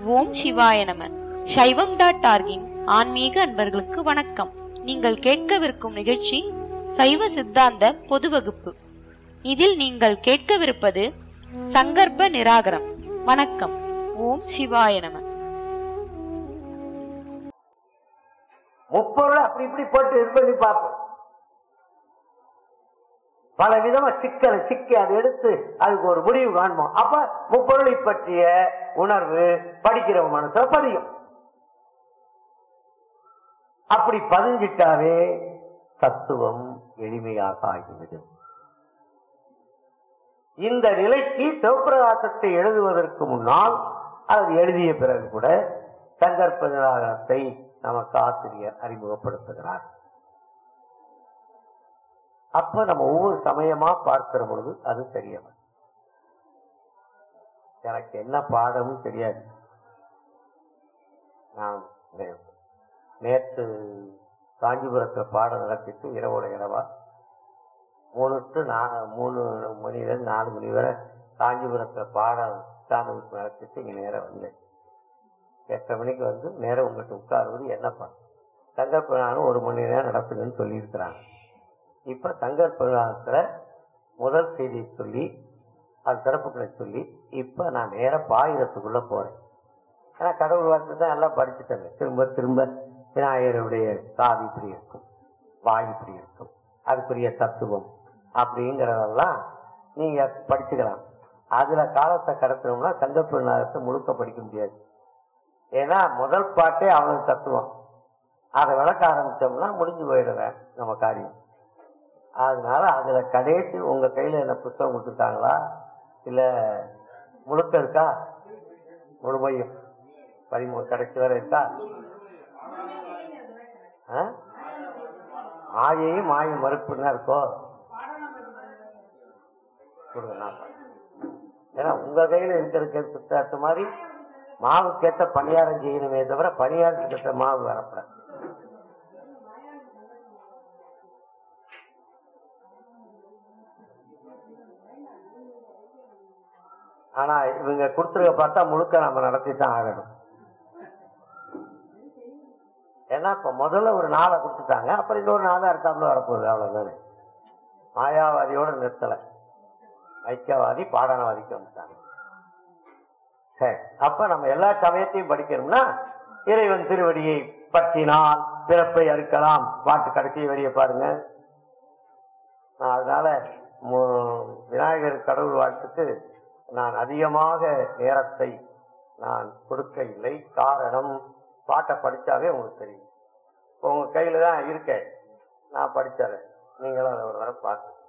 ஓம் சிவாய நம சைவம் டாட் ஆர்கின் ஆன்மீக அன்பர்களுக்கு வணக்கம் நீங்கள் கேட்கவிருக்கும் நிகழ்ச்சி சைவ சித்தாந்த பொது வகுப்பு இதில் நீங்கள் கேட்கவிருப்பது சங்கற்ப நிராகரம் வணக்கம் ஓம் சிவாய நம முப்பொருள் அப்படி இப்படி போட்டு இது பண்ணி பார்ப்போம் பல விதமா சிக்கலை சிக்கி அதை எடுத்து அதுக்கு ஒரு முடிவு காண்போம் அப்ப முப்பொருளை பற்றிய உணர்வு படிக்கிற மனசுல பதியும் அப்படி பதிஞ்சிட்டாவே தத்துவம் எளிமையாக ஆகிவிடும் இந்த நிலைக்கு சிவப்பிரகாசத்தை எழுதுவதற்கு முன்னால் அது எழுதிய பிறகு கூட சங்கற்ப நிராகரத்தை நமக்கு ஆசிரியர் அறிமுகப்படுத்துகிறார் அப்ப நம்ம ஒவ்வொரு சமயமா பார்க்கிற பொழுது அது தெரியவன் எனக்கு என்ன பாடமும் தெரியாது நான் நே- நேற்று காஞ்சிபுரத்துல பாடம் நடத்திட்டு இரவோட இரவா மூணு டு நா- மூணு மணிலேருந்து நாலு மணி வரை காஞ்சிபுரத்துல பாடம் உட்கார்ந்து நடத்திட்டு இங்க நேரம் வந்தேன் எட்டரை மணிக்கு வந்து நேரம் உங்கள்கிட்ட உட்காருவது என்னப்பா சங்கற்பனாலும் ஒரு மணி நேரம் நடத்துங்கன்னு சொல்லியிருக்கிறாங்க இப்ப சங்கற்பனாத்துல முதல் செய்தியை சொல்லி அது சிறப்புகளை சொல்லி இப்ப நான் நேர பாயிரத்துக்குள்ள போறேன் ஏன்னா கடவுள் வார்த்தை தான் எல்லாம் படிச்சுட்டேங்க திரும்ப திரும்ப விநாயகருடைய காது இப்படி இருக்கும் வாய் இப்படி இருக்கும் அதுக்குரிய தத்துவம் அப்படிங்கிறதெல்லாம் நீங்க படிச்சுக்கலாம் அதுல காலத்தை கடத்தணும்னா சங்கப்பெருநாதத்தை முழுக்க படிக்க முடியாது ஏன்னா முதல் பாட்டே அவனுக்கு தத்துவம் அதை விளக்க ஆரம்பிச்சோம்னா முடிஞ்சு போயிடுவேன் நம்ம காரியம் அதனால அதுல கடைசி உங்க கையில என்ன புத்தகம் கொடுத்துருக்காங்களா இல்ல முழுக்க இருக்கா முழுமையும் பதிமூணு கடைசி வரை இருக்கா ஆ? மாயையும் மாய மறுப்புன்னா இருக்கோ கொடுங்க நான் பார்க்கிறேன். ஏன்னா உங்க கையில இருக்கிறதுக்கு புத்தகத்து மாதிரி மாவுக்கேற்ற பணியாரம் செய்யணுமே தவிர பணியாரத்துக்கு ஏற்ற மாவு வரப்படாது ஆனா இவங்க கொடுத்துருக்க பார்த்தா முழுக்க நம்ம நடத்தி தான் ஆகணும் ஏன்னா இப்ப முதல்ல ஒரு நாளை கொடுத்துட்டாங்க அப்புறம் இன்னொரு நாளா இருக்காமல வரப்போகுது அவ்வளவுதானே மாயாவாதியோட நிறுத்தல ஐக்கியவாதி பாடனவாதிக்கு வந்துட்டாங்க சரி அப்ப நம்ம எல்லா சமயத்தையும் படிக்கணும்னா இறைவன் திருவடியை பற்றினால் பிறப்பை அறுக்கலாம் பாட்டு கடைசி வரிய பாருங்க நான் அதனால மு- விநாயகர் கடவுள் வாழ்த்துக்கு நான் அதிகமாக நேரத்தை நான் கொடுக்க இல்லை காரணம் பாட்டை படிச்சாவே உங்களுக்கு தெரியும் இப்ப உங்க கையில தான் இருக்கேன் நான் படிச்சறேன் நீங்களும் அதை ஒரு தடவை பார்த்து